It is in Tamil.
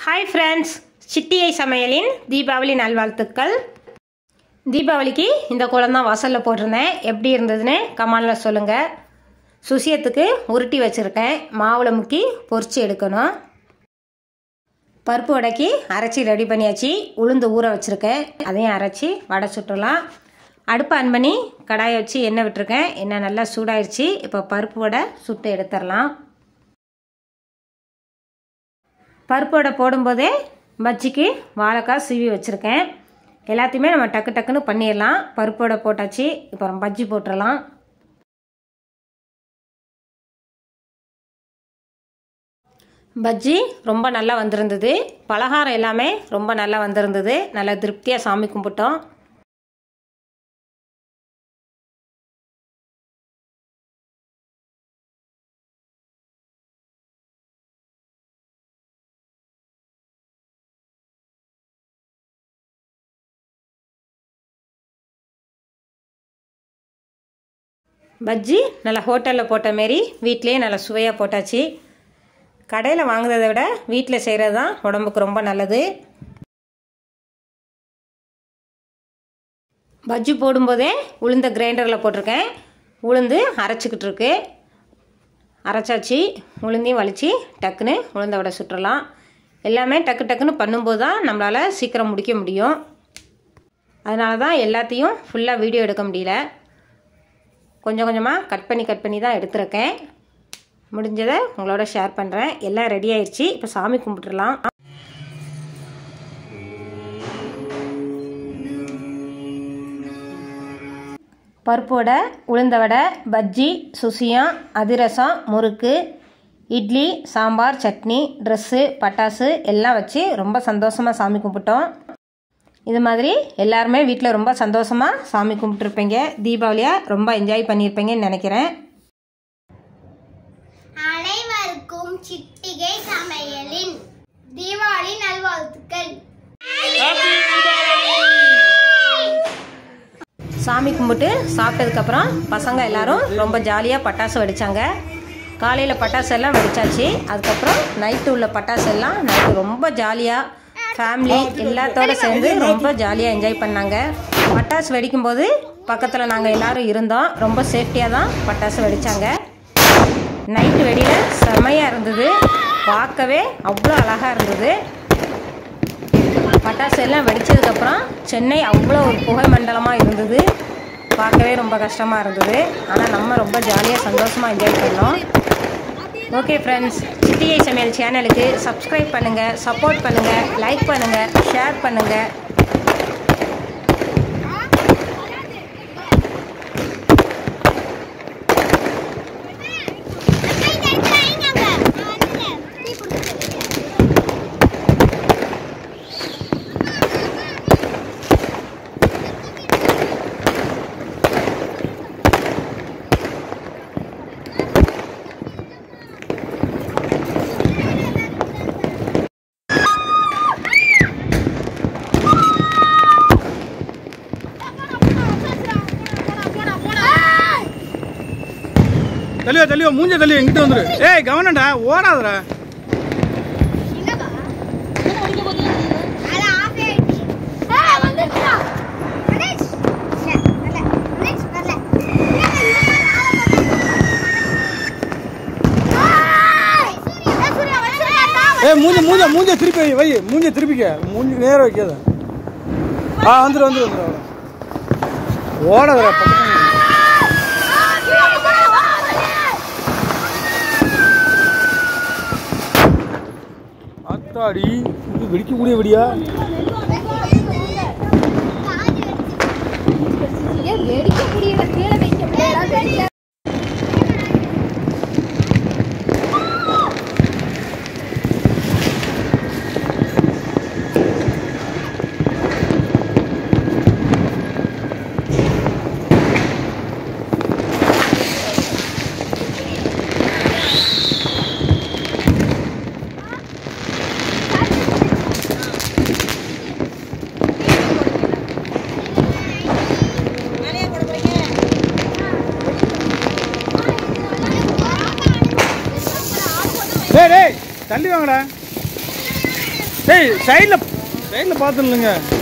ஹாய் ஃப்ரெண்ட்ஸ் சிட்டியை சமையலின் தீபாவளி நல்வாழ்த்துக்கள் தீபாவளிக்கு இந்த குளம் தான் வாசலில் போட்டிருந்தேன் எப்படி இருந்ததுன்னு கமாலில் சொல்லுங்கள் சுசியத்துக்கு உருட்டி வச்சுருக்கேன் மாவில் முக்கி பொரிச்சு எடுக்கணும் பருப்பு வடைக்கு அரைச்சி ரெடி பண்ணியாச்சு உளுந்து ஊற வச்சுருக்கேன் அதையும் அரைச்சி வடை சுட்டுடலாம் அடுப்பு ஆன் பண்ணி கடாயை வச்சு எண்ணெய் விட்டுருக்கேன் எண்ணெய் நல்லா சூடாயிருச்சு இப்போ பருப்பு வடை சுட்டு எடுத்துடலாம் பருப்பு வடை போடும்போதே பஜ்ஜிக்கு வாழைக்காய் சீவி வச்சுருக்கேன் எல்லாத்தையுமே நம்ம டக்கு டக்குன்னு பண்ணிடலாம் பருப்பு வடை போட்டாச்சு இப்போ பஜ்ஜி போட்டுடலாம் பஜ்ஜி ரொம்ப நல்லா வந்திருந்தது பலகாரம் எல்லாமே ரொம்ப நல்லா வந்திருந்தது நல்லா திருப்தியாக சாமி கும்பிட்டோம் பஜ்ஜி நல்லா ஹோட்டலில் போட்ட மாரி வீட்டிலேயே நல்லா சுவையாக போட்டாச்சு கடையில் வாங்குறதை விட வீட்டில் செய்கிறது தான் உடம்புக்கு ரொம்ப நல்லது பஜ்ஜி போடும்போதே உளுந்த கிரைண்டரில் போட்டிருக்கேன் உளுந்து அரைச்சிக்கிட்டு இருக்கு அரைச்சாச்சு உளுந்தையும் வலித்து டக்குன்னு உளுந்த வடை சுட்டுறலாம் எல்லாமே டக்கு டக்குன்னு பண்ணும்போது தான் நம்மளால் சீக்கிரம் முடிக்க முடியும் அதனால தான் எல்லாத்தையும் ஃபுல்லாக வீடியோ எடுக்க முடியல கொஞ்சம் கொஞ்சமாக கட் பண்ணி கட் பண்ணி தான் எடுத்திருக்கேன் முடிஞ்சதை உங்களோட ஷேர் பண்ணுறேன் எல்லாம் ரெடி ஆயிடுச்சு இப்போ சாமி கும்பிட்டுடலாம் பருப்பு வடை உளுந்த வடை பஜ்ஜி சுசியம் அதிரசம் முறுக்கு இட்லி சாம்பார் சட்னி ட்ரெஸ்ஸு பட்டாசு எல்லாம் வச்சு ரொம்ப சந்தோஷமாக சாமி கும்பிட்டோம் இது மாதிரி எல்லாருமே வீட்டில் ரொம்ப சந்தோஷமாக சாமி கும்பிட்டுருப்பீங்க தீபாவளியாக ரொம்ப என்ஜாய் பண்ணியிருப்பீங்கன்னு நினைக்கிறேன் அனைவருக்கும் சிட்டிகை சமையலின் தீபாவளி நல்வாழ்த்துக்கள் சாமி கும்பிட்டு சாப்பிட்டதுக்கப்புறம் பசங்க எல்லாரும் ரொம்ப ஜாலியாக பட்டாசு வெடித்தாங்க காலையில் பட்டாசு எல்லாம் வெடிச்சாச்சு அதுக்கப்புறம் நைட்டு உள்ள பட்டாசு எல்லாம் நைட்டு ரொம்ப ஜாலியாக ஃபேமிலி எல்லாத்தோட சேர்ந்து ரொம்ப ஜாலியாக என்ஜாய் பண்ணாங்க பட்டாசு வெடிக்கும்போது பக்கத்தில் நாங்கள் எல்லாரும் இருந்தோம் ரொம்ப சேஃப்டியாக தான் பட்டாசு வெடித்தாங்க நைட்டு வெடியில் செம்மையாக இருந்தது பார்க்கவே அவ்வளோ அழகாக இருந்தது பட்டாசு எல்லாம் வெடிச்சதுக்கப்புறம் சென்னை அவ்வளோ ஒரு புகை மண்டலமாக இருந்தது பார்க்கவே ரொம்ப கஷ்டமாக இருந்தது ஆனால் நம்ம ரொம்ப ஜாலியாக சந்தோஷமாக என்ஜாய் பண்ணோம் ஓகே ஃப்ரெண்ட்ஸ் சிட்டிஐ சமையல் சேனலுக்கு சப்ஸ்கிரைப் பண்ணுங்கள் சப்போர்ட் பண்ணுங்கள் லைக் பண்ணுங்கள் ஷேர் பண்ணுங்கள் தள்ளியோ தள்ளியோ மூஞ்ச தள்ளியோ இங்கிட்ட வந்துரு ஏய் கவனம்டா ஓடாதடா ஏய் மூஞ்ச மூஞ்ச மூஞ்ச திருப்பி வை வை மூஞ்ச திருப்பிக்க மூஞ்சி நேரம் வைக்காத ஆ வந்துரு வந்துரு வந்துரு ஓடாதடா பக்கத்துல ஆத்தாடி இது வெடிக்கக்கூடிய வெடியா டேய் டேய் தள்ளி வாங்கடா ஏய் சைடில் சைடில் பார்த்துருங்க